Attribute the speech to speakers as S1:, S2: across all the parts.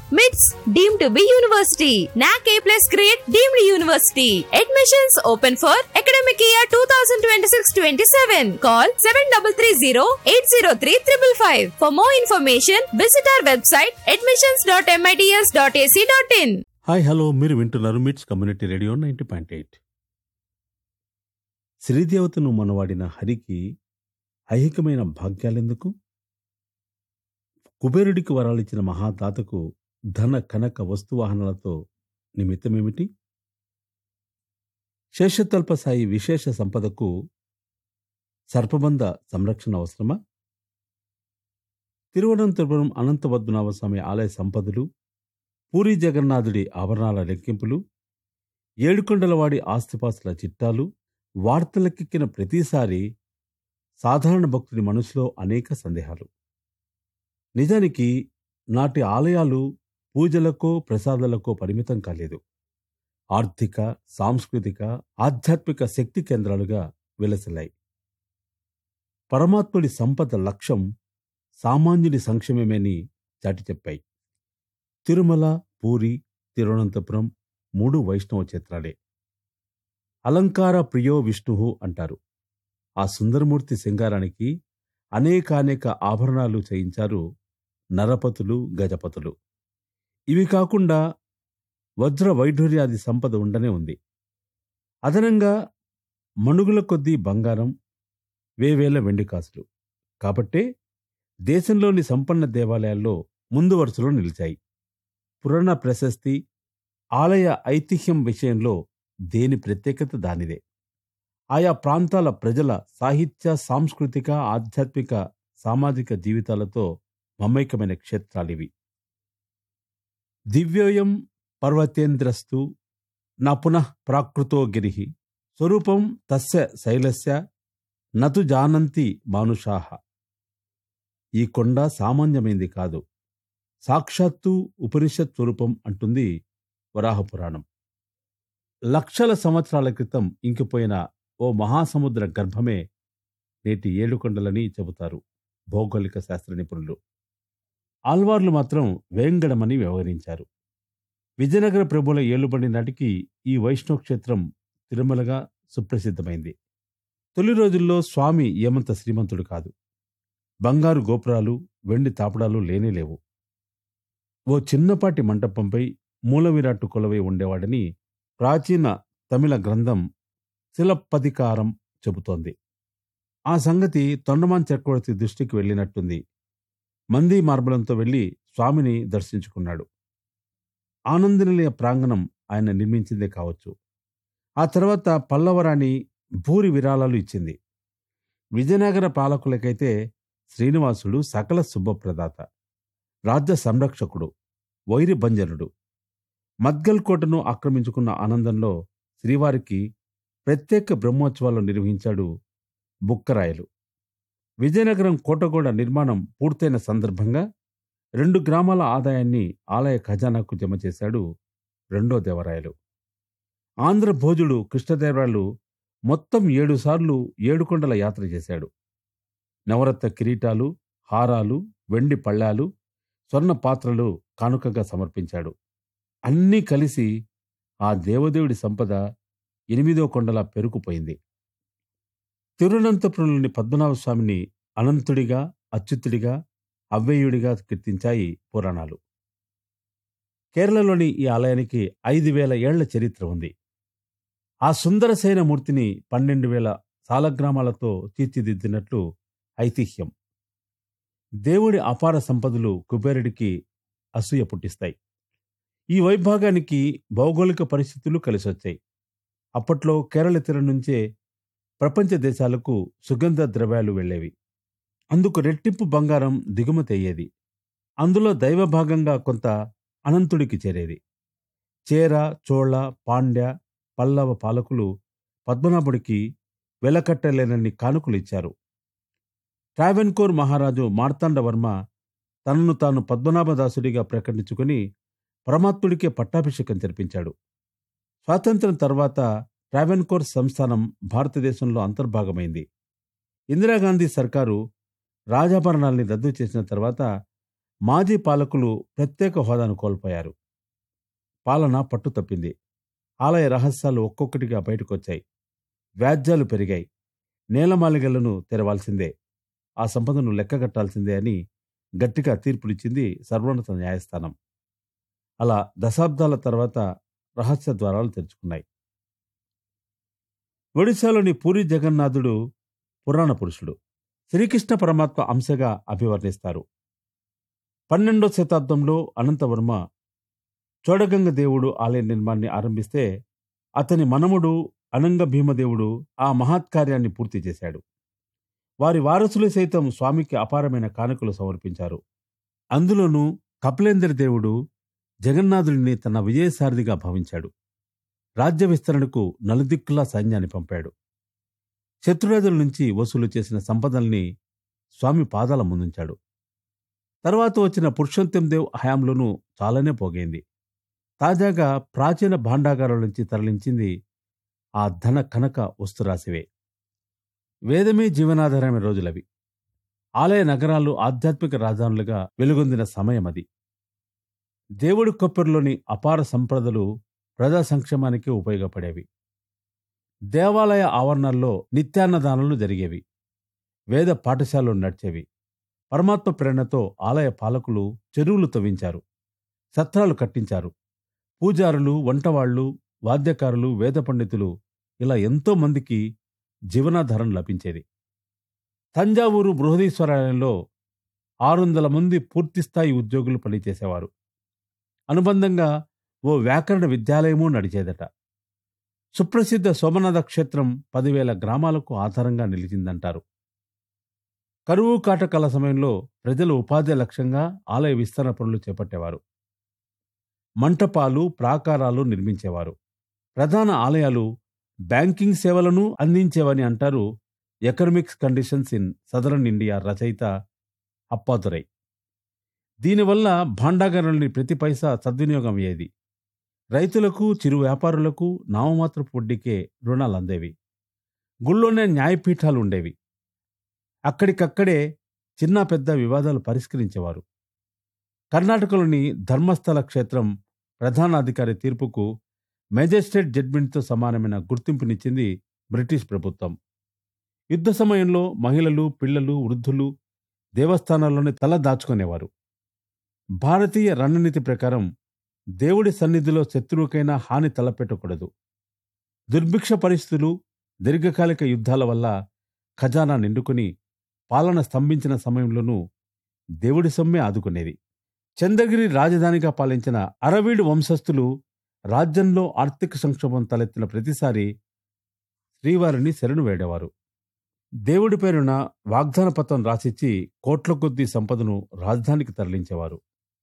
S1: MITS deemed to be university. NAC A plus grade deemed university. Admissions open for academic year 2026-27. Call 7330-803-555. For more information, visit our website admissions.mits.ac.in.
S2: Hi hello మీరు వింటున్నారు MITS community radio ninety point eight శ్రీదేవతను మనవాడిన హరికి ఐహికమైన భాగ్యాలెందుకు కుబేరుడికి వరాలిచ్చిన మహాదాతకు ధన కనక వస్తువాహనాలతో నిమిత్తమేమిటి శేషతల్ప సాయి విశేష సంపదకు సర్పబంధ సంరక్షణ అవసరమా తిరువనంతపురం అనంతపద్మనాభ స్వామి ఆలయ సంపదలు పూరి జగన్నాథుడి ఆభరణాల లెక్కింపులు ఏడుకొండలవాడి ఆస్తిపాస్తుల చిట్టాలు వార్తలకెక్కిన ప్రతిసారి సాధారణ భక్తుడి మనసులో అనేక సందేహాలు నిజానికి నాటి ఆలయాలు పూజలకో ప్రసాదాలకో పరిమితం కాలేదు ఆర్థిక సాంస్కృతిక ఆధ్యాత్మిక శక్తి కేంద్రాలుగా వెలసిల్లాయి పరమాత్ముడి సంపద లక్ష్యం సామాన్యుడి సంక్షేమమేని చాటి చెప్పాయి తిరుమల పూరి తిరువనంతపురం మూడు వైష్ణవ క్షేత్రాలే అలంకార ప్రియో విష్ణు అంటారు ఆ సుందరమూర్తి సింగారానికి అనేకానేక ఆభరణాలు చేయించారు నరపతులు గజపతులు ఇవి కాకుండా వజ్ర వైఢూర్యాది సంపద ఉండనే ఉంది అదనంగా మణుగుల కొద్దీ బంగారం వేవేల వెండి కాసులు కాబట్టే దేశంలోని సంపన్న దేవాలయాల్లో ముందు వరుసలో నిలిచాయి పురాణ ప్రశస్తి ఆలయ ఐతిహ్యం విషయంలో దేని ప్రత్యేకత దానిదే ఆయా ప్రాంతాల ప్రజల సాహిత్య సాంస్కృతిక ఆధ్యాత్మిక సామాజిక జీవితాలతో మమైకమైన క్షేత్రాలివి దివ్యోయం పర్వతేంద్రస్తు నా పునః ప్రాకృతో గిరి స్వరూపం తస్య శైలస్య నతు జానంతి మానుషాహ ఈ కొండ సామాన్యమైంది కాదు సాక్షాత్తు ఉపనిషత్ స్వరూపం అంటుంది వరాహ పురాణం లక్షల సంవత్సరాల క్రితం ఇంకిపోయిన ఓ మహాసముద్ర గర్భమే నేటి ఏడుకొండలని చెబుతారు భౌగోళిక శాస్త్ర నిపుణులు ఆల్వార్లు మాత్రం వేంగడమని వ్యవహరించారు విజయనగర ప్రభుల ఏలుబడి నాటికి ఈ వైష్ణవ క్షేత్రం తిరుమలగా సుప్రసిద్ధమైంది తొలి రోజుల్లో స్వామి ఏమంత శ్రీమంతుడు కాదు బంగారు గోపురాలు వెండి తాపడాలు లేనేలేవు ఓ చిన్నపాటి మంటపంపై మూల విరాట్టు కొలవై ఉండేవాడని ప్రాచీన తమిళ గ్రంథం శిలప్పధికారం చెబుతోంది ఆ సంగతి తొండమాన్ చక్రవర్తి దృష్టికి వెళ్ళినట్టుంది మంది మార్బలంతో వెళ్లి స్వామిని దర్శించుకున్నాడు ఆనందనిలయ ప్రాంగణం ఆయన నిర్మించిందే కావచ్చు ఆ తర్వాత పల్లవరాణి భూరి విరాళాలు ఇచ్చింది విజయనగర పాలకులకైతే శ్రీనివాసుడు సకల శుభప్రదాత రాజ్య సంరక్షకుడు వైరి బంజరుడు మద్గల్ కోటను ఆక్రమించుకున్న ఆనందంలో శ్రీవారికి ప్రత్యేక బ్రహ్మోత్సవాలు నిర్వహించాడు బుక్కరాయలు విజయనగరం కోటగోడ నిర్మాణం పూర్తయిన సందర్భంగా రెండు గ్రామాల ఆదాయాన్ని ఆలయ ఖజానాకు జమ చేశాడు రెండో దేవరాయలు ఆంధ్ర భోజుడు కృష్ణదేవరాయలు మొత్తం ఏడు సార్లు ఏడుకొండల యాత్ర చేశాడు నవరత్న కిరీటాలు హారాలు వెండి పళ్ళాలు స్వర్ణ పాత్రలు కానుకగా సమర్పించాడు అన్నీ కలిసి ఆ దేవదేవుడి సంపద ఎనిమిదో కొండలా పెరుకుపోయింది తిరువనంతపురంలోని పద్మనాభ స్వామిని అనంతుడిగా అచ్యుతుడిగా అవ్వేయుడిగా కీర్తించాయి పురాణాలు కేరళలోని ఈ ఆలయానికి ఐదు వేల ఏళ్ల చరిత్ర ఉంది ఆ సుందరసేన మూర్తిని పన్నెండు వేల సాలగ్రామాలతో తీర్చిదిద్దినట్లు ఐతిహ్యం దేవుడి అపార సంపదలు కుబేరుడికి అసూయ పుట్టిస్తాయి ఈ వైభాగానికి భౌగోళిక పరిస్థితులు కలిసొచ్చాయి అప్పట్లో కేరళ తీరం నుంచే ప్రపంచ దేశాలకు సుగంధ ద్రవ్యాలు వెళ్ళేవి అందుకు రెట్టింపు బంగారం దిగుమతి అయ్యేది అందులో దైవ భాగంగా కొంత అనంతుడికి చేరేది చేర చోళ పాండ్య పల్లవ పాలకులు పద్మనాభుడికి వెలకట్టలేనన్ని కానుకలు ఇచ్చారు ట్రావెన్కోర్ మహారాజు మార్తాండవర్మ తనను తాను పద్మనాభదాసుడిగా ప్రకటించుకుని పరమాత్ముడికే పట్టాభిషేకం జరిపించాడు స్వాతంత్ర్యం తర్వాత ట్రావెన్కోర్ సంస్థానం భారతదేశంలో అంతర్భాగమైంది ఇందిరాగాంధీ సర్కారు రాజాభరణాల్ని రద్దు చేసిన తర్వాత మాజీ పాలకులు ప్రత్యేక హోదాను కోల్పోయారు పాలన పట్టు తప్పింది ఆలయ రహస్యాలు ఒక్కొక్కటిగా బయటకొచ్చాయి వ్యాజ్యాలు పెరిగాయి నేలమాలిగలను తెరవాల్సిందే ఆ సంపదను లెక్కగట్టాల్సిందే అని గట్టిగా తీర్పునిచ్చింది సర్వోన్నత న్యాయస్థానం అలా దశాబ్దాల తర్వాత రహస్య ద్వారాలు తెరుచుకున్నాయి ఒడిశాలోని పూరి జగన్నాథుడు పురాణ పురుషుడు శ్రీకృష్ణ పరమాత్మ అంశగా అభివర్ణిస్తారు పన్నెండో శతాబ్దంలో అనంతవర్మ చోడగంగ దేవుడు ఆలయ నిర్మాణాన్ని ఆరంభిస్తే అతని మనముడు అనంగ భీమదేవుడు ఆ మహత్కార్యాన్ని పూర్తి చేశాడు వారి వారసులు సైతం స్వామికి అపారమైన కానుకలు సమర్పించారు అందులోనూ కపిలేంద్ర దేవుడు జగన్నాథుడిని తన విజయసారథిగా భావించాడు రాజ్య విస్తరణకు నలుదిక్కులా సైన్యాన్ని పంపాడు శత్రురాజుల నుంచి వసూలు చేసిన సంపదల్ని స్వామి పాదాల ముందుంచాడు తర్వాత వచ్చిన పురుషోత్తం దేవ్ హయాంలోనూ చాలానే పోగైంది తాజాగా ప్రాచీన భాండాగారాల నుంచి తరలించింది ఆ ధన కనక వస్తురాశివే వేదమే జీవనాధారమైన రోజులవి ఆలయ నగరాలు ఆధ్యాత్మిక రాజధానులుగా వెలుగొందిన సమయం అది దేవుడి కొప్పరిలోని అపార సంప్రదలు ప్రజా సంక్షేమానికి ఉపయోగపడేవి దేవాలయ ఆవరణల్లో నిత్యాన్నదానాలు జరిగేవి వేద పాఠశాలలు నడిచేవి పరమాత్మ ప్రేరణతో ఆలయ పాలకులు చెరువులు తవ్వించారు సత్రాలు కట్టించారు పూజారులు వంటవాళ్లు వాద్యకారులు వేద పండితులు ఇలా ఎంతో మందికి జీవనాధారం లభించేది తంజావూరు బృహదీశ్వరాలయంలో ఆరు వందల మంది పూర్తిస్థాయి ఉద్యోగులు పనిచేసేవారు అనుబంధంగా ఓ వ్యాకరణ విద్యాలయమూ నడిచేదట సుప్రసిద్ధ సోమనాథ క్షేత్రం పదివేల గ్రామాలకు ఆధారంగా నిలిచిందంటారు కరువు కాటకాల సమయంలో ప్రజలు ఉపాధి లక్ష్యంగా ఆలయ విస్తరణ పనులు చేపట్టేవారు మంటపాలు ప్రాకారాలు నిర్మించేవారు ప్రధాన ఆలయాలు బ్యాంకింగ్ సేవలను అందించేవని అంటారు economics conditions in southern India రచయిత అప్పాదురై దీనివల్ల భాండాగారాలని ప్రతి పైసా సద్వినియోగం అయ్యేది రైతులకు చిరు వ్యాపారులకు నామమాత్రపు వడ్డీకే రుణాలు అందేవి గుళ్ళోనే న్యాయపీఠాలు ఉండేవి అక్కడికక్కడే చిన్న పెద్ద వివాదాలు పరిష్కరించేవారు కర్ణాటకలోని ధర్మస్థల క్షేత్రం ప్రధానాధికారి తీర్పుకు మేజిస్ట్రేట్ జడ్జిమెంట్తో సమానమైన గుర్తింపునిచ్చింది బ్రిటిష్ ప్రభుత్వం యుద్ధ సమయంలో మహిళలు పిల్లలు వృద్ధులు దేవస్థానాల్లోనే తల దాచుకునేవారు భారతీయ రణనీతి ప్రకారం దేవుడి సన్నిధిలో శత్రువుకైనా హాని తలపెట్టకూడదు దుర్భిక్ష పరిస్థితులు దీర్ఘకాలిక యుద్ధాల వల్ల ఖజానా నిండుకుని పాలన స్తంభించిన సమయంలోనూ దేవుడి సొమ్మే ఆదుకునేది చంద్రగిరి రాజధానిగా పాలించిన అరవీడు వంశస్థులు రాజ్యంలో ఆర్థిక సంక్షోభం తలెత్తిన ప్రతిసారి శ్రీవారిని శరణు వేడేవారు దేవుడి పేరున వాగ్దాన పత్రం రాసిచ్చి కోట్ల కొద్దీ సంపదను రాజధానికి తరలించేవారు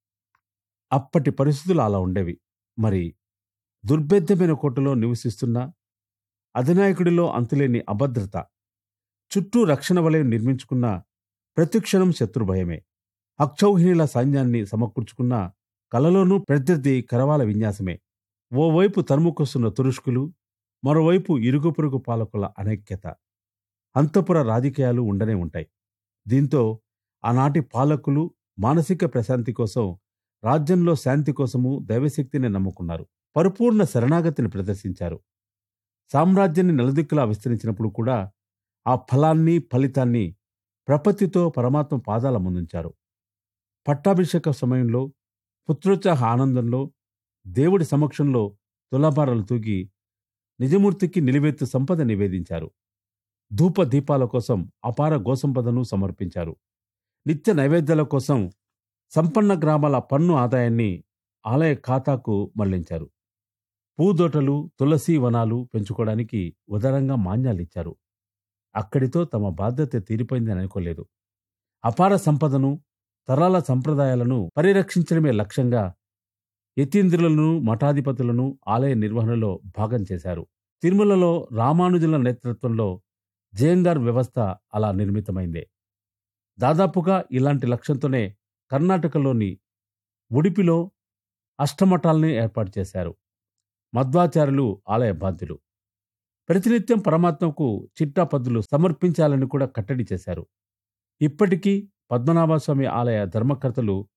S2: అప్పటి పరిస్థితులు అలా ఉండేవి మరి దుర్భేద్యమైన కోటలో నివసిస్తున్న అధినాయకుడిలో అంతులేని అభద్రత చుట్టూ రక్షణ వలయం నిర్మించుకున్న ప్రతిక్షణం శత్రుభయమే అక్షౌహిణీల సైన్యాన్ని సమకూర్చుకున్న కలలోనూ ప్రత్యర్థి కరవాల విన్యాసమే ఓవైపు తరుముకొస్తున్న తురుష్కులు మరోవైపు ఇరుగు పొరుగు పాలకుల అనైక్యత అంతపుర రాజకీయాలు ఉండనే ఉంటాయి దీంతో ఆనాటి పాలకులు మానసిక ప్రశాంతి కోసం రాజ్యంలో శాంతి కోసము దైవశక్తిని నమ్ముకున్నారు పరిపూర్ణ శరణాగతిని ప్రదర్శించారు సామ్రాజ్యాన్ని నలుదిక్కులా విస్తరించినప్పుడు కూడా ఆ ఫలాన్ని ఫలితాన్ని ప్రపత్తితో పరమాత్మ పాదాల ముందుంచారు పట్టాభిషేక సమయంలో పుత్రోత్సాహ ఆనందంలో దేవుడి సమక్షంలో తులాభారాలు తూగి నిజమూర్తికి నిలువెత్తు సంపద నివేదించారు ధూప దీపాల కోసం అపార గోసంపదను సమర్పించారు నిత్య నైవేద్యాల కోసం సంపన్న గ్రామాల పన్ను ఆదాయాన్ని ఆలయ ఖాతాకు మళ్లించారు పూదోటలు తులసి వనాలు పెంచుకోవడానికి ఉదారంగా మాన్యాలిచ్చారు అక్కడితో తమ బాధ్యత తీరిపోయిందని అనుకోలేదు అపార సంపదను తరాల సంప్రదాయాలను పరిరక్షించడమే లక్ష్యంగా యతీంద్రులను మఠాధిపతులను ఆలయ నిర్వహణలో భాగం చేశారు తిరుమలలో రామానుజుల నేతృత్వంలో జయంగార్ వ్యవస్థ అలా నిర్మితమైందే దాదాపుగా ఇలాంటి లక్ష్యంతోనే కర్ణాటకలోని ఉడిపిలో అష్టమఠాల్ని ఏర్పాటు చేశారు మధ్వాచార్యులు ఆలయ బాధ్యులు ప్రతినిత్యం పరమాత్మకు చిట్టాపద్దులు సమర్పించాలని కూడా కట్టడి చేశారు ఇప్పటికీ పద్మనాభస్వామి ఆలయ ధర్మకర్తలు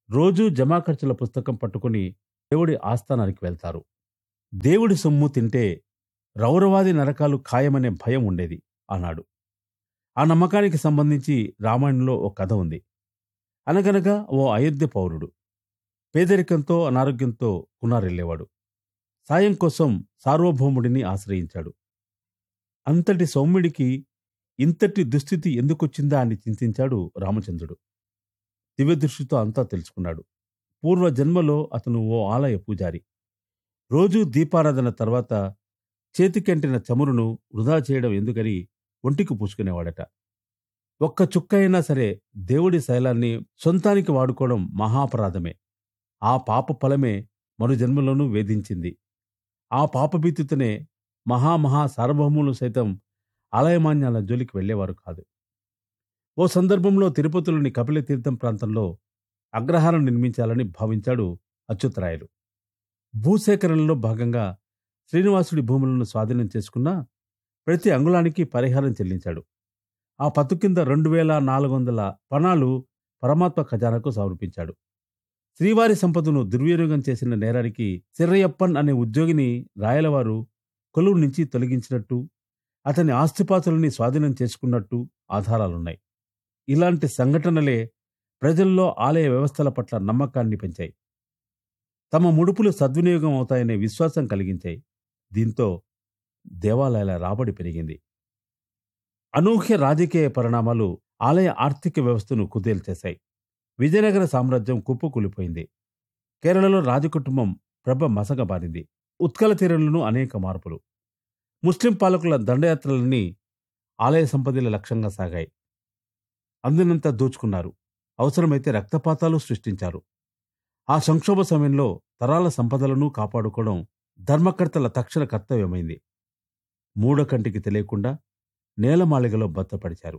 S2: రోజూ జమా ఖర్చుల పుస్తకం పట్టుకుని దేవుడి ఆస్థానానికి వెళ్తారు దేవుడి సొమ్ము తింటే రౌరవాది నరకాలు ఖాయమనే భయం ఉండేది అన్నాడు ఆ నమ్మకానికి సంబంధించి రామాయణంలో ఓ కథ ఉంది అనగనగా ఓ అయోధ్య పౌరుడు పేదరికంతో అనారోగ్యంతో కునారెళ్ళేవాడు సాయం కోసం సార్వభౌముడిని ఆశ్రయించాడు అంతటి సౌమ్యుడికి ఇంతటి దుస్థితి ఎందుకొచ్చిందా అని చింతించాడు రామచంద్రుడు దివ్యదృష్టితో అంతా తెలుసుకున్నాడు పూర్వ జన్మలో అతను ఓ ఆలయ పూజారి రోజూ దీపారాధన తర్వాత చేతికంటిన చమురును వృధా చేయడం ఎందుకని ఒంటికి పూసుకునేవాడట ఒక్క చుక్క అయినా సరే దేవుడి శైలాన్ని సొంతానికి వాడుకోవడం మహాపరాధమే ఆ పాప ఫలమే మరు జన్మలోనూ వేధించింది ఆ పాపభీతితోనే మహామహా సార్వభౌములు సైతం ఆలయమాన్యాల జోలికి వెళ్లేవారు కాదు ఓ సందర్భంలో తిరుపతిలోని కపిలతీర్థం ప్రాంతంలో అగ్రహారం నిర్మించాలని భావించాడు అచ్యుతరాయలు భూసేకరణలో భాగంగా శ్రీనివాసుడి భూములను స్వాధీనం చేసుకున్న ప్రతి అంగుళానికి పరిహారం చెల్లించాడు ఆ పత్తు కింద రెండు వేల నాలుగు వందల పణాలు పరమాత్మ ఖజానాకు సమర్పించాడు శ్రీవారి సంపదను దుర్వినియోగం చేసిన నేరానికి సిర్రయ్యప్పన్ అనే ఉద్యోగిని రాయలవారు కొలువు నుంచి తొలగించినట్టు అతని ఆస్తిపాతులని స్వాధీనం చేసుకున్నట్టు ఆధారాలున్నాయి ఇలాంటి సంఘటనలే ప్రజల్లో ఆలయ వ్యవస్థల పట్ల నమ్మకాన్ని పెంచాయి తమ ముడుపులు సద్వినియోగం అవుతాయనే విశ్వాసం కలిగించాయి దీంతో దేవాలయాల రాబడి పెరిగింది అనూహ్య రాజకీయ పరిణామాలు ఆలయ ఆర్థిక వ్యవస్థను కుదేల్చేశాయి విజయనగర సామ్రాజ్యం కుప్పకూలిపోయింది కేరళలో రాజకుటుంబం ప్రభ మసగబారింది ఉత్కల తీరంలోనూ అనేక మార్పులు ముస్లిం పాలకుల దండయాత్రలన్నీ ఆలయ సంపదల లక్ష్యంగా సాగాయి అందినంత దోచుకున్నారు అవసరమైతే రక్తపాతాలు సృష్టించారు ఆ సంక్షోభ సమయంలో తరాల సంపదలను కాపాడుకోవడం ధర్మకర్తల తక్షణ కర్తవ్యమైంది మూడో కంటికి తెలియకుండా నేలమాళిగలో భద్రపరిచారు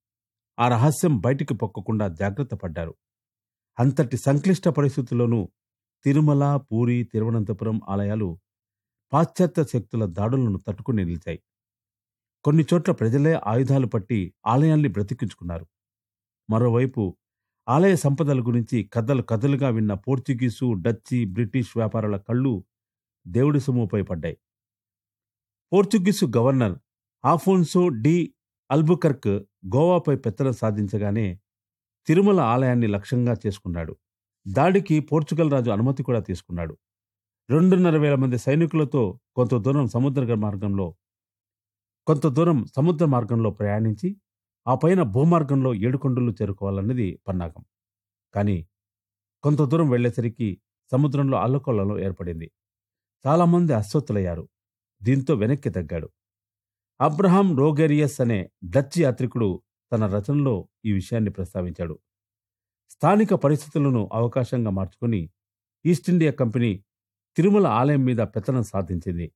S2: ఆ రహస్యం బయటికి పొక్కకుండా జాగ్రత్త పడ్డారు అంతటి సంక్లిష్ట పరిస్థితుల్లోనూ తిరుమల పూరి తిరువనంతపురం ఆలయాలు పాశ్చాత్య శక్తుల దాడులను తట్టుకుని నిలిచాయి కొన్ని చోట్ల ప్రజలే ఆయుధాలు పట్టి ఆలయాల్ని బ్రతికించుకున్నారు మరోవైపు ఆలయ సంపదల గురించి కథలు కథలుగా విన్న పోర్చుగీసు డచ్చి బ్రిటిష్ వ్యాపారుల కళ్ళు దేవుడి సొమ్ముపై పడ్డాయి Portuguese governor Afonso de Albuquerque గోవాపై పెత్తనం సాధించగానే తిరుమల ఆలయాన్ని లక్ష్యంగా చేసుకున్నాడు దాడికి పోర్చుగల్ రాజు అనుమతి కూడా తీసుకున్నాడు రెండున్నర వేల మంది సైనికులతో కొంత దూరం సముద్ర మార్గంలో కొంత దూరం సముద్ర మార్గంలో ప్రయాణించి ఆ పైన భూమార్గంలో ఏడుకొండలు చేరుకోవాలన్నది పన్నాగం కానీ కొంత దూరం వెళ్లేసరికి సముద్రంలో అల్లకొల్లలో ఏర్పడింది చాలామంది అస్వస్థులయ్యారు దీంతో వెనక్కి తగ్గాడు అబ్రహాం రోగేరియస్ అనే డచ్ యాత్రికుడు తన రచనలో ఈ విషయాన్ని ప్రస్తావించాడు స్థానిక పరిస్థితులను అవకాశంగా మార్చుకుని ఈస్ట్ ఇండియా కంపెనీ తిరుమల ఆలయం మీద పెత్తనం సాధించింది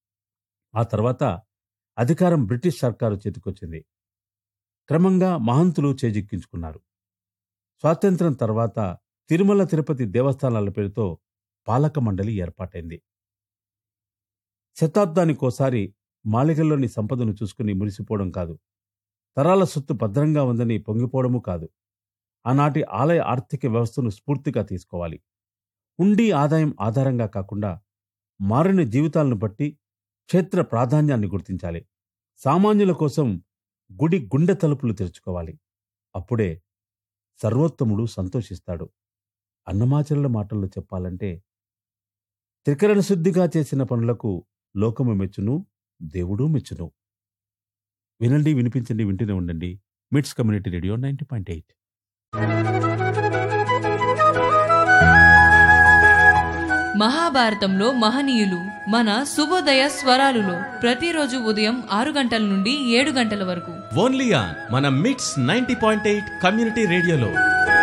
S2: ఆ తర్వాత అధికారం బ్రిటిష్ సర్కారు చేతికొచ్చింది క్రమంగా మహంతులు చేజిక్కించుకున్నారు స్వాతంత్ర్యం తర్వాత తిరుమల తిరుపతి దేవస్థానాల పేరుతో పాలక మండలి ఏర్పాటైంది శతాబ్దానికోసారి మాళిగల్లోని సంపదను చూసుకుని మురిసిపోవడం కాదు తరాల సొత్తు భద్రంగా ఉందని పొంగిపోవడము కాదు ఆనాటి ఆలయ ఆర్థిక వ్యవస్థను స్ఫూర్తిగా తీసుకోవాలి ఉండి ఆదాయం ఆధారంగా కాకుండా మారిన జీవితాలను బట్టి క్షేత్ర ప్రాధాన్యాన్ని గుర్తించాలి సామాన్యుల కోసం గుడి గుండె తలుపులు తెరుచుకోవాలి అప్పుడే సర్వోత్తముడు సంతోషిస్తాడు అన్నమాచరుల మాటల్లో చెప్పాలంటే త్రికరణ శుద్ధిగా చేసిన పనులకు లోకము మెచ్చును దేవుడు మెచ్చును వినండి వినిపించండి వింటూనే ఉండండి MITS community radio ninety point eight
S3: మహాభారతంలో మహనీయులు మన శుభోదయ స్వరాలులో ప్రతిరోజు ఉదయం ఆరు గంటల నుండి ఏడు గంటల వరకు
S4: ఓన్లీ ఆన్ మన మిట్స్ నైన్టీ పాయింట్ ఎయిట్ కమ్యూనిటీ రేడియోలో